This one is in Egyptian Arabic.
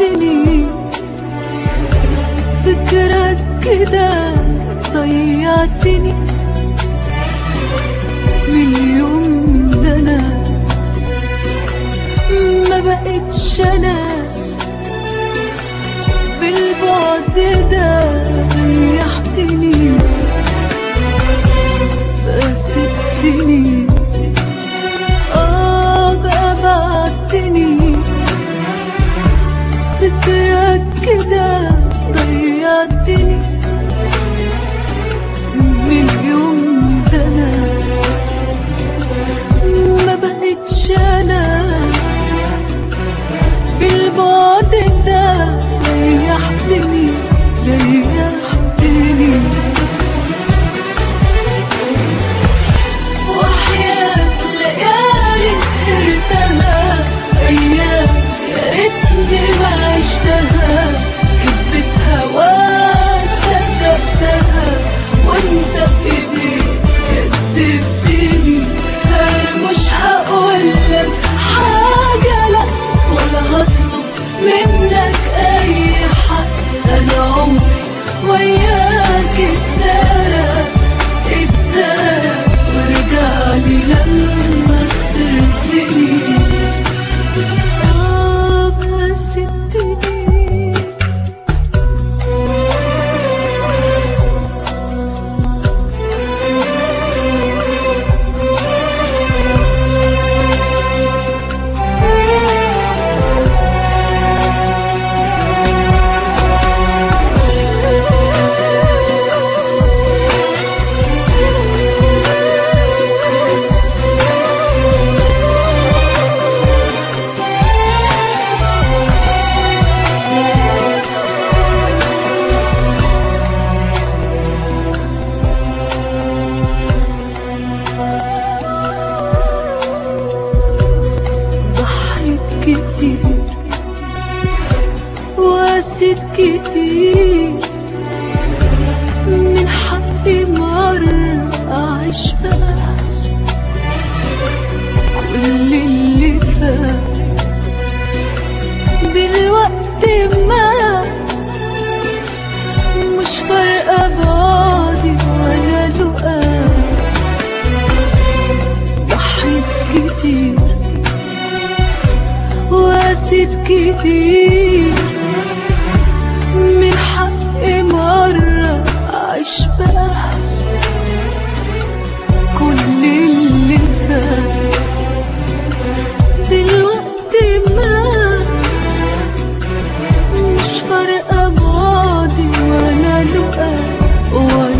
ضيعتني فكرك كده ضيعتني من اليوم ده انا ما بقتش انا بالبعد ده ريحتني بس سبتني اه بقى بعدتني فكرك كده ضيعتني من اليوم ده انا ما بقتش انا بالبعد ده ريحتني ريحتني وحياة ليالي سهرتها أيام يا ريتني ما عشتها كدبة هواك صدقتها وانت بإيديك كدبتني أنا مش هقولك حاجة لأ ولا هطلب منك أي حق أنا عمري وياك اتسرق اتسرق ورجعلي لما خسرتني آه بس سبتني ضحيت كتير وقسيت كتير من حقي مرة أعيش بقى كل اللي فات دلوقتي ما مش فارقة بعضي ولا لقاء ضحيت كتير وقسيت كتير من حقي مرة أعيش بقى كل اللي فات دلوقتي ما مش فارقة بعضي ولا لقاء ولا